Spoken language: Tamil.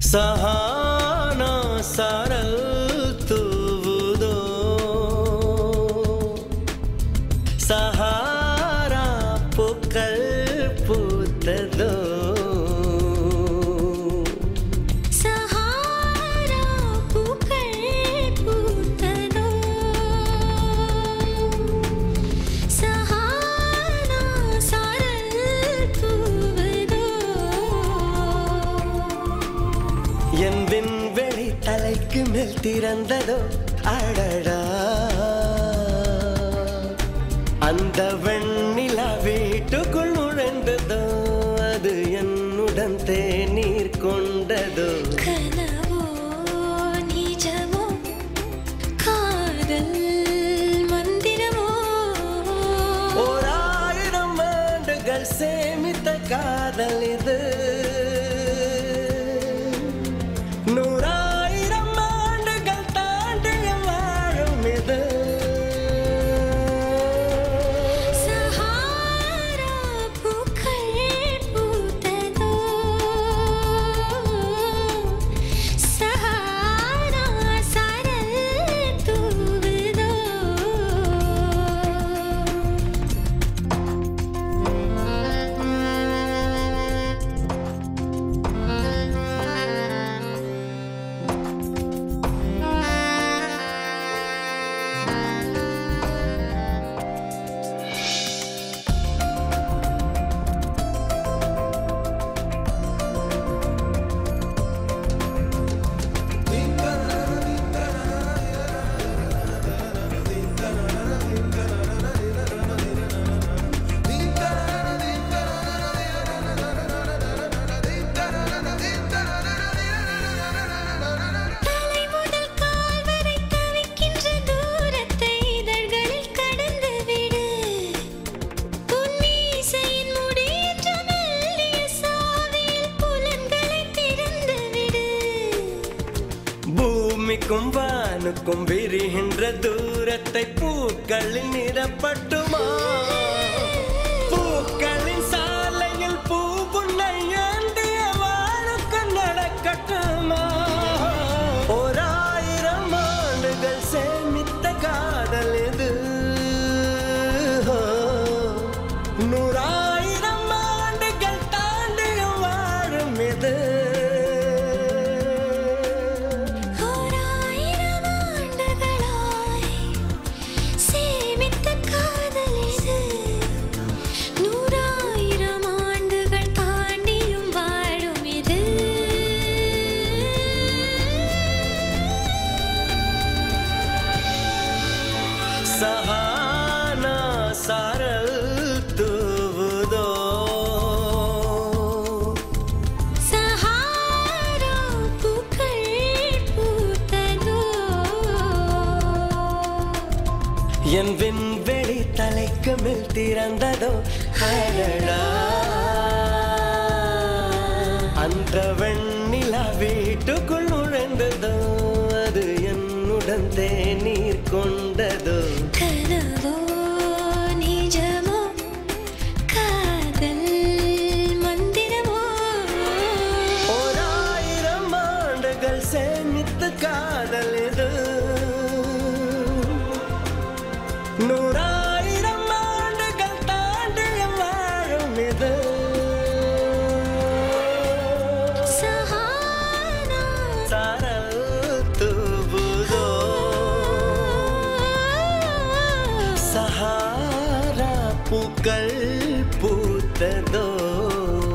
സഹാന സാരൽ തൂവുതോ സഹാര പൂക്കൾ പൂത്തതോ சஹாரா பூக்கள் பூத்ததோ சஹாரா சாரல் தூவதோ என் விண்வெளி தலைக்கு மேல் திறந்ததோ அடடா அந்த வெண்ணிலா வீட்டுக்குள் நுழைந்ததோ அது என்னுடன் தேநீர் கொண்டதோ கனவோ நிஜமோ காதல் மந்திரமோ ஓராயிரம் ஆண்டுகள் சேமித்த காதல் இது நூறாயிரம் ஆண்டுகள் தாண்டிய வாழும் இது சஹாரா பூக்கள் பூத்ததோ சஹாரா சாரல் தூவதோ தலை முதல் கால் வரை தவிக்கின்ற தூரத்தை இதழ்களில் கடந்து விடு புன்னீசையின் முடியற்ற மெல்லிய சாவியில் புலன்களை திறந்து விடு பூமிக்கும் வானுக்கும் விரிகின்ற தூரத்தை பூக்களில் நிறப்பட்டுமா பூக்களின் சாலையில் பூவுன்னை ஏந்திய வாழுக்கு நடக்கட்டுமா ஓராயிரம் ஆண்டுகள் சேமித்த காதல் இது நூறாயிரம் ஆண்டுகள் தாண்டிய வாழும் இது ஓராயிரம் ஆண்டுகளாய் சேமித்த காதல் இது நூறாயிரம் ஆண்டுகள் தாண்டியும் வாழும் இது സഹാന സാരൽ തൂവുതോ சஹாரா பூக்கள் பூத்ததோ என் விண்வெளி தலைக்கு மேல் திறந்ததோ அடடா அந்த வெண்ணிலா வீட்டுக்குள் நுழைந்ததோ அது என்னுடன் தேநீர் கொண்டதோ கனவோ நிஜமோ காதல் மந்திரமோ ஓராயிரம் ஆண்டுகள் சேமித்த காதல் இது நூறாயிரம் ஆண்டுகள் தாண்டிய வாழும் இது சஹாரா சாரல் தூவுதோ சஹாரா பூக்கள் பூத்ததோ